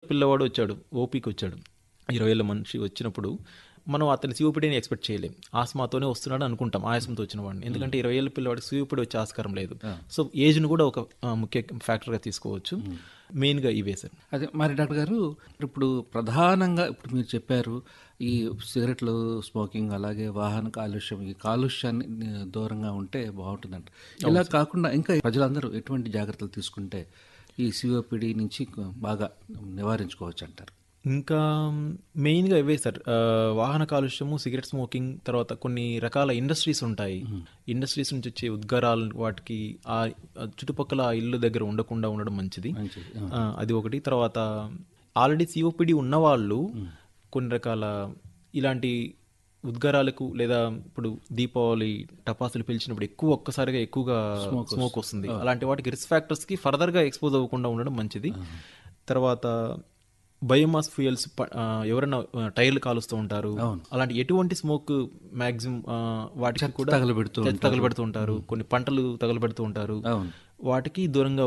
పిల్లవాడు వచ్చాడు ఓపీకి వచ్చాడు ఇరవై ఏళ్ళ మనిషి వచ్చినప్పుడు మనం అతని సిఓపిడిని ఎక్స్పెక్ట్ చేయలేం ఆస్మాతోనే వస్తున్నాడు అనుకుంటాం ఆయాసంతో వచ్చిన వాడిని ఎందుకంటే ఇరవై ఏళ్ళ పిల్లవాడికి సిఓపిడి వచ్చే ఆస్కారం లేదు సో ఏజ్ను కూడా ఒక ఆ, ముఖ్య ఫ్యాక్టర్గా తీసుకోవచ్చు మెయిన్గా ఇవే సార్ అదే మరి డాక్టర్ గారు ఇప్పుడు ప్రధానంగా ఇప్పుడు మీరు చెప్పారు ఈ సిగరెట్లు స్మోకింగ్ అలాగే వాహన కాలుష్యం ఈ కాలుష్యాన్ని ఆ, దూరంగా ఉంటే బాగుంటుందంట ఇలా కాకుండా ఇంకా ప్రజలందరూ ఎటువంటి జాగ్రత్తలు తీసుకుంటే ఈ సిఓపిడి నుంచి బాగా నివారించుకోవచ్చు అంటారు ఇంకా మెయిన్గా ఇవే సార్ ఆ, వాహన కాలుష్యము సిగరెట్ స్మోకింగ్ తర్వాత కొన్ని రకాల ఇండస్ట్రీస్ ఉంటాయి ఇండస్ట్రీస్ నుంచి వచ్చే ఉద్గారాలు వాటికి ఆ ఆ చుట్టుపక్కల ఆ ఇల్లు దగ్గర ఉండకుండా ఉండడం మంచిది మంచిది ఆ, అది ఒకటి తర్వాత ఆల్రెడీ సిఓపిడి ఉన్నవాళ్ళు కొన్ని రకాల ఇలాంటి ఉద్గారాలకు లేదా ఇప్పుడు దీపావళి టపాసులు పిలిచినప్పుడు ఎక్కువ ఒక్కసారిగా ఎక్కువగా స్మోక్ వస్తుంది అలాంటి వాటికి రిస్క్ ఫ్యాక్టర్స్కి ఫర్దర్గా ఎక్స్పోజ్ అవ్వకుండా ఉండడం మంచిది తర్వాత బయోమాస్ ఫ్యూయల్స్ ఎవరైనా ఆ, టైర్లు కాలుస్తూ ఉంటారు అలాంటి ఎటువంటి స్మోక్ మ్యాక్సిమం వాటికి కూడా తగలబెడుతూ చెత్త తగలబెడుతూ ఉంటారు కొన్ని పంటలు తగలబెడుతూ ఉంటారు అవును వాటికి దూరంగా